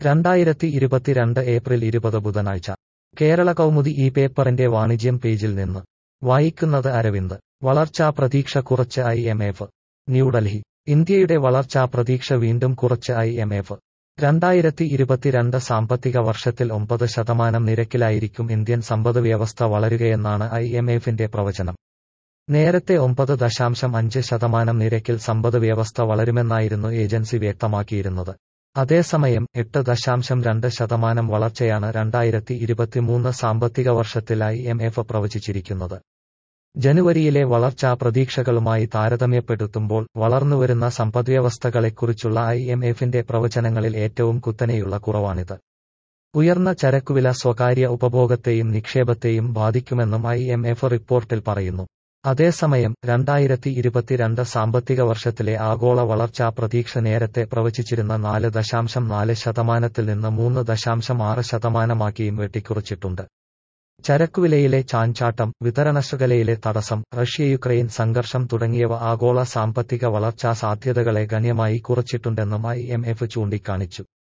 രണ്ടായിരത്തി ഇരുപത്തിരണ്ട് ഏപ്രിൽ ഇരുപത് ബുധനാഴ്ച കേരള കൗമുദി ഈ പേപ്പറിന്റെ വാണിജ്യം പേജിൽ നിന്ന് വായിക്കുന്നത് അരവിന്ദ് വളർച്ചാ പ്രതീക്ഷ കുറച്ച് ഐ എം എഫ് ന്യൂഡൽഹി ഇന്ത്യയുടെ വളർച്ചാ പ്രതീക്ഷ വീണ്ടും കുറച്ച് ഐ എം എഫ് രണ്ടായിരത്തി ഇരുപത്തിരണ്ട് സാമ്പത്തിക വർഷത്തിൽ ഒമ്പത് ശതമാനം നിരക്കിലായിരിക്കും ഇന്ത്യൻ സമ്പദ് വ്യവസ്ഥ വളരുകയെന്നാണ് ഐ എം എഫിന്റെ പ്രവചനം നേരത്തെ ഒമ്പത് ദശാംശം അഞ്ച് ശതമാനം നിരക്കിൽ സമ്പദ് വ്യവസ്ഥ വളരുമെന്നായിരുന്നു ഏജൻസി വ്യക്തമാക്കിയിരുന്നത് അതേസമയം എട്ട് ദശാംശം രണ്ട് ശതമാനം വളർച്ചയാണ് രണ്ടായിരത്തി ഇരുപത്തിമൂന്ന് സാമ്പത്തിക വർഷത്തിൽ ഐ എം എഫ് പ്രവചിച്ചിരിക്കുന്നത് ജനുവരിയിലെ വളർച്ചാ പ്രതീക്ഷകളുമായി താരതമ്യപ്പെടുത്തുമ്പോൾ വളർന്നുവരുന്ന സമ്പദ്വ്യവസ്ഥകളെക്കുറിച്ചുള്ള ഐ എം എഫിന്റെ പ്രവചനങ്ങളിൽ ഏറ്റവും കുത്തനെയുള്ള കുറവാണിത് ഉയർന്ന ചരക്കുവില സ്വകാര്യ ഉപഭോഗത്തെയും നിക്ഷേപത്തെയും ബാധിക്കുമെന്നും ഐ എം എഫ് റിപ്പോർട്ടിൽ പറയുന്നു അതേസമയം രണ്ടായിരത്തി ഇരുപത്തിരണ്ട് സാമ്പത്തിക വർഷത്തിലെ ആഗോള വളർച്ചാ പ്രതീക്ഷ നേരത്തെ പ്രവചിച്ചിരുന്ന നാല് ദശാംശം നാല് ശതമാനത്തിൽ നിന്ന് മൂന്ന് ദശാംശം ആറ് ശതമാനമാക്കിയും വെട്ടിക്കുറച്ചിട്ടുണ്ട് ചരക്കുവിലയിലെ ചാഞ്ചാട്ടം വിതരണശൃംഖലയിലെ തടസ്സം റഷ്യ യുക്രൈൻ സംഘർഷം തുടങ്ങിയവ ആഗോള സാമ്പത്തിക വളർച്ചാ സാധ്യതകളെ ഗണ്യമായി കുറച്ചിട്ടുണ്ടെന്നും ഐ എം എഫ് ചൂണ്ടിക്കാണിച്ചു